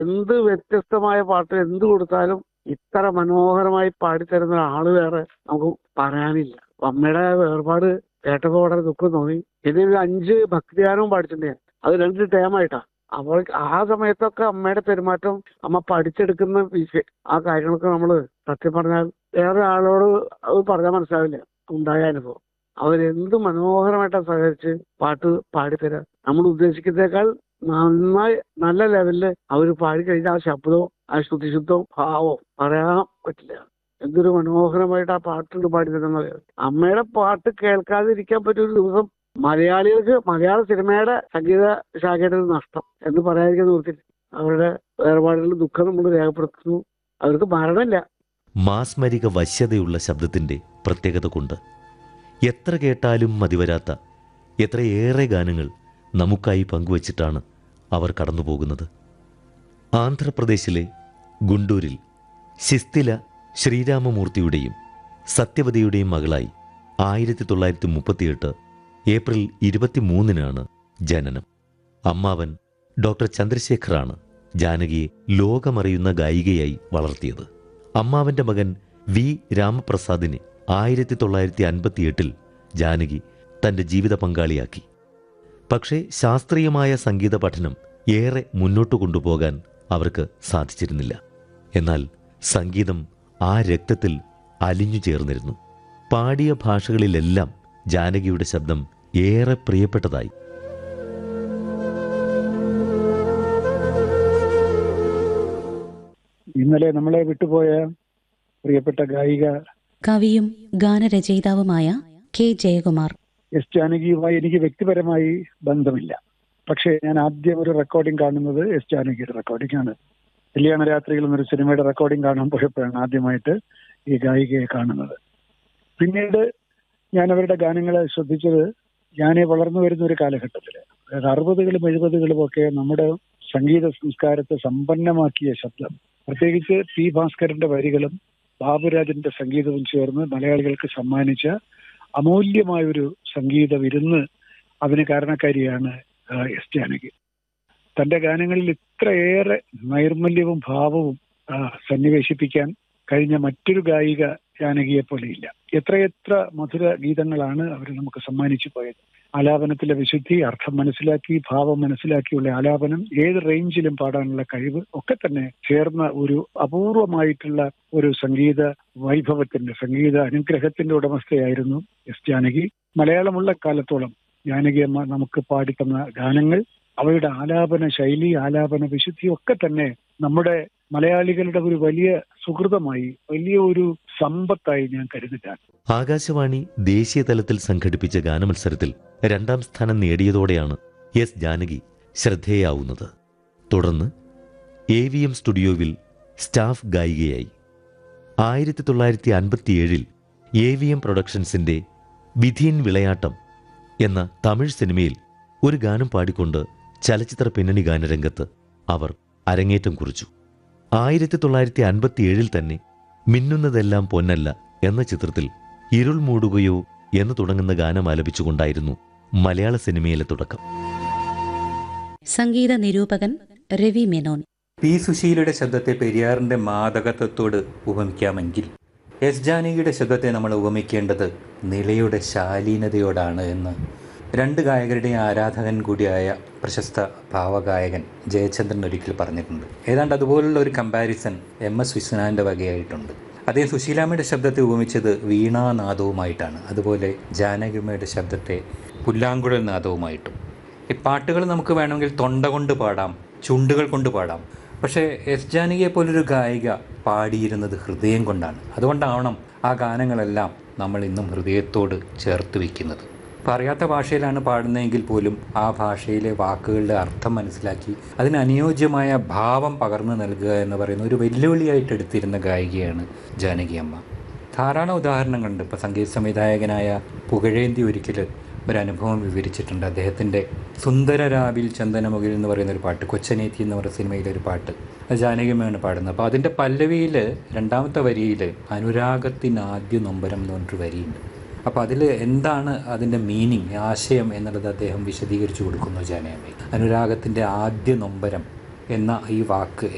എന്ത് വ്യത്യസ്തമായ പാട്ട് എന്ത് കൊടുത്താലും ഇത്ര മനോഹരമായി പാടിത്തരുന്ന ആള് വേറെ നമുക്ക് പറയാനില്ല അമ്മയുടെ വേർപാട് കേട്ടപ്പോ വളരെ ദുഃഖം തോന്നി പിന്നെ ഒരു അഞ്ച് ഭക്തിഗാനവും പാടിച്ചിട്ടുണ്ട് ഞാൻ അത് രണ്ട് ടേമായിട്ടാ അപ്പോൾ ആ സമയത്തൊക്കെ അമ്മയുടെ പെരുമാറ്റം അമ്മ പഠിച്ചെടുക്കുന്ന വിഷയ ആ കാര്യങ്ങളൊക്കെ നമ്മൾ സത്യം പറഞ്ഞാൽ വേറെ ആളോട് അത് പറഞ്ഞാൽ മനസ്സിലാവില്ല ഉണ്ടായ അനുഭവം അവരെന്ത് മനോഹരമായിട്ടാണ് സഹകരിച്ച് പാട്ട് പാടിത്തരാം നമ്മൾ ഉദ്ദേശിക്കുന്നേക്കാൾ നന്നായി നല്ല ലെവലില് അവർ പാടിക്കഴിഞ്ഞ ആ ശബ്ദവും ആ ശ്രുതിശുദ്ധവും ഭാവവും പറയാൻ പറ്റില്ല എന്തൊരു മനോഹരമായിട്ട് ആ പാട്ടുണ്ട് പാടിത്തരുന്നത് അമ്മയുടെ പാട്ട് കേൾക്കാതിരിക്കാൻ പറ്റിയ ഒരു ദിവസം മലയാളികൾക്ക് മലയാള സിനിമയുടെ സംഗീത ശാഖയുടെ ഒരു നഷ്ടം എന്ന് പറയാതിരിക്കാൻ നിർത്തില്ല അവരുടെ വേർപാടുകളിൽ ദുഃഖം നമ്മൾ രേഖപ്പെടുത്തുന്നു അവർക്ക് മരണമില്ല മാസ്മരിക വശ്യതയുള്ള ശബ്ദത്തിൻ്റെ പ്രത്യേകത കൊണ്ട് എത്ര കേട്ടാലും മതിവരാത്ത എത്രയേറെ ഗാനങ്ങൾ നമുക്കായി പങ്കുവച്ചിട്ടാണ് അവർ കടന്നുപോകുന്നത് ആന്ധ്രാപ്രദേശിലെ ഗുണ്ടൂരിൽ ശിസ്തില ശ്രീരാമമൂർത്തിയുടെയും സത്യവതിയുടെയും മകളായി ആയിരത്തി തൊള്ളായിരത്തി മുപ്പത്തിയെട്ട് ഏപ്രിൽ ഇരുപത്തിമൂന്നിനാണ് ജനനം അമ്മാവൻ ഡോക്ടർ ചന്ദ്രശേഖറാണ് ജാനകിയെ ലോകമറിയുന്ന ഗായികയായി വളർത്തിയത് അമ്മാവന്റെ മകൻ വി രാമപ്രസാദിനെ ആയിരത്തി തൊള്ളായിരത്തി അൻപത്തിയെട്ടിൽ ജാനകി തന്റെ ജീവിത പങ്കാളിയാക്കി പക്ഷേ ശാസ്ത്രീയമായ സംഗീത പഠനം ഏറെ മുന്നോട്ട് കൊണ്ടുപോകാൻ അവർക്ക് സാധിച്ചിരുന്നില്ല എന്നാൽ സംഗീതം ആ രക്തത്തിൽ അലിഞ്ഞു ചേർന്നിരുന്നു പാടിയ ഭാഷകളിലെല്ലാം ജാനകിയുടെ ശബ്ദം ഏറെ പ്രിയപ്പെട്ടതായി ഇന്നലെ നമ്മളെ വിട്ടുപോയ പ്രിയപ്പെട്ട ഗായിക കവിയും ഗാനരചയിതാവുമായ കെ ജയകുമാർ എസ് ജാനകിയുമായി എനിക്ക് വ്യക്തിപരമായി ബന്ധമില്ല പക്ഷേ ഞാൻ ആദ്യം ഒരു റെക്കോർഡിംഗ് കാണുന്നത് എസ് ജാനകിയുടെ റെക്കോർഡിംഗ് ആണ് കല്യാണ രാത്രികൾ എന്നൊരു സിനിമയുടെ റെക്കോർഡിംഗ് കാണാൻ പോയപ്പോഴാണ് ആദ്യമായിട്ട് ഈ ഗായികയെ കാണുന്നത് പിന്നീട് ഞാൻ അവരുടെ ഗാനങ്ങളെ ശ്രദ്ധിച്ചത് ഞാൻ വളർന്നു വരുന്ന ഒരു കാലഘട്ടത്തിൽ അതായത് അറുപതുകളും എഴുപതുകളും ഒക്കെ നമ്മുടെ സംഗീത സംസ്കാരത്തെ സമ്പന്നമാക്കിയ ശബ്ദം പ്രത്യേകിച്ച് പി ഭാസ്കരന്റെ വരികളും ബാബുരാജിന്റെ സംഗീതവും ചേർന്ന് മലയാളികൾക്ക് സമ്മാനിച്ച അമൂല്യമായ ഒരു സംഗീത വിരുന്ന് അതിന് കാരണക്കാരിയാണ് ആ, എസ് ജാനകി തന്റെ ഗാനങ്ങളിൽ ഇത്രയേറെ നൈർമല്യവും ഭാവവും ആ, സന്നിവേശിപ്പിക്കാൻ കഴിഞ്ഞ മറ്റൊരു ഗായിക ജാനകിയെ പോലെയില്ല എത്രയെത്ര മധുര ഗീതങ്ങളാണ് അവർ നമുക്ക് സമ്മാനിച്ചു പോയത് ആലാപനത്തിലെ വിശുദ്ധി അർത്ഥം മനസ്സിലാക്കി ഭാവം മനസ്സിലാക്കിയുള്ള ആലാപനം ഏത് റേഞ്ചിലും പാടാനുള്ള കഴിവ് ഒക്കെ തന്നെ ചേർന്ന ഒരു അപൂർവമായിട്ടുള്ള ഒരു സംഗീത വൈഭവത്തിന്റെ സംഗീത അനുഗ്രഹത്തിന്റെ ഉടമസ്ഥയായിരുന്നു എസ് ജാനകി മലയാളമുള്ള കാലത്തോളം ജാനകി അമ്മ നമുക്ക് പാടിത്തന്ന ഗാനങ്ങൾ അവയുടെ ആലാപന ശൈലി ആലാപന വിശുദ്ധി ഒക്കെ തന്നെ നമ്മുടെ മലയാളികളുടെ ഒരു വലിയ സുഹൃതമായി വലിയ ഒരു സമ്പത്തായി ഞാൻ കരുതുകയാണ് ആകാശവാണി ദേശീയ തലത്തിൽ സംഘടിപ്പിച്ച ഗാനമത്സരത്തിൽ രണ്ടാം സ്ഥാനം നേടിയതോടെയാണ് എസ് ജാനകി ശ്രദ്ധേയാവുന്നത് തുടർന്ന് എ വി എം സ്റ്റുഡിയോവിൽ സ്റ്റാഫ് ഗായികയായി ആയിരത്തി തൊള്ളായിരത്തി അൻപത്തിയേഴിൽ എ വി എം പ്രൊഡക്ഷൻസിന്റെ വിധിയൻ വിളയാട്ടം എന്ന തമിഴ് സിനിമയിൽ ഒരു ഗാനം പാടിക്കൊണ്ട് ചലച്ചിത്ര പിന്നണി ഗാനരംഗത്ത് അവർ അരങ്ങേറ്റം കുറിച്ചു ആയിരത്തി തൊള്ളായിരത്തി അൻപത്തിയേഴിൽ തന്നെ മിന്നുന്നതെല്ലാം പൊന്നല്ല എന്ന ചിത്രത്തിൽ ഇരുൾ മൂടുകയോ എന്ന് തുടങ്ങുന്ന ഗാനം ആലപിച്ചുകൊണ്ടായിരുന്നു മലയാള സിനിമയിലെ തുടക്കം സംഗീത നിരൂപകൻ രവി മേനോൻ പി സുശീലയുടെ ശബ്ദത്തെ പെരിയാറിൻ്റെ മാദകത്വത്തോട് ഉപമിക്കാമെങ്കിൽ എസ് ജാനകിയുടെ ശബ്ദത്തെ നമ്മൾ ഉപമിക്കേണ്ടത് നിലയുടെ ശാലീനതയോടാണ് എന്ന് രണ്ട് ഗായകരുടെയും ആരാധകൻ കൂടിയായ പ്രശസ്ത ഭാവഗായകൻ ജയചന്ദ്രൻ ഒരിക്കൽ പറഞ്ഞിട്ടുണ്ട് ഏതാണ്ട് അതുപോലുള്ള ഒരു കമ്പാരിസൺ എം എസ് വിശ്വനാഥിൻ്റെ വകയായിട്ടുണ്ട് അദ്ദേഹം സുശീലാമ്മയുടെ ശബ്ദത്തെ ഉപമിച്ചത് വീണാനാദവുമായിട്ടാണ് അതുപോലെ ജാനകിമ്മയുടെ ശബ്ദത്തെ പുല്ലാങ്കുഴൽ നാദവുമായിട്ടും ഈ പാട്ടുകൾ നമുക്ക് വേണമെങ്കിൽ തൊണ്ട കൊണ്ട് പാടാം ചുണ്ടുകൾ കൊണ്ട് പാടാം പക്ഷേ എസ് ജാനകിയെ പോലൊരു ഗായിക പാടിയിരുന്നത് ഹൃദയം കൊണ്ടാണ് അതുകൊണ്ടാവണം ആ ഗാനങ്ങളെല്ലാം നമ്മൾ ഇന്നും ഹൃദയത്തോട് ചേർത്ത് വയ്ക്കുന്നത് പറയാത്ത ഭാഷയിലാണ് പാടുന്നതെങ്കിൽ പോലും ആ ഭാഷയിലെ വാക്കുകളുടെ അർത്ഥം മനസ്സിലാക്കി അതിന് അനുയോജ്യമായ ഭാവം പകർന്നു നൽകുക എന്ന് പറയുന്ന ഒരു വെല്ലുവിളിയായിട്ട് എടുത്തിരുന്ന ഗായികയാണ് ജാനകി അമ്മ ധാരാളം ഉദാഹരണങ്ങളുണ്ട് ഇപ്പോൾ സംഗീത സംവിധായകനായ പുകഴേന്തി ഒരിക്കൽ ഒരു അനുഭവം വിവരിച്ചിട്ടുണ്ട് അദ്ദേഹത്തിൻ്റെ സുന്ദര രാവിൽ ചന്ദനമുകിൽ എന്ന് പറയുന്ന ഒരു പാട്ട് കൊച്ചനേത്തി എന്ന് പറയുന്ന സിനിമയിലെ ഒരു പാട്ട് അത് ജാനകിയമ്മയാണ് പാടുന്നത് അപ്പോൾ അതിൻ്റെ പല്ലവിയിൽ രണ്ടാമത്തെ വരിയിൽ അനുരാഗത്തിന് ആദ്യ നൊമ്പരം എന്ന് പറഞ്ഞിട്ട് വരിയുണ്ട് അപ്പോൾ അതിൽ എന്താണ് അതിൻ്റെ മീനിങ് ആശയം എന്നുള്ളത് അദ്ദേഹം വിശദീകരിച്ചു കൊടുക്കുന്നു ജാനകിയമ്മയ്ക്ക് അനുരാഗത്തിൻ്റെ ആദ്യ നൊമ്പരം എന്ന ഈ വാക്ക്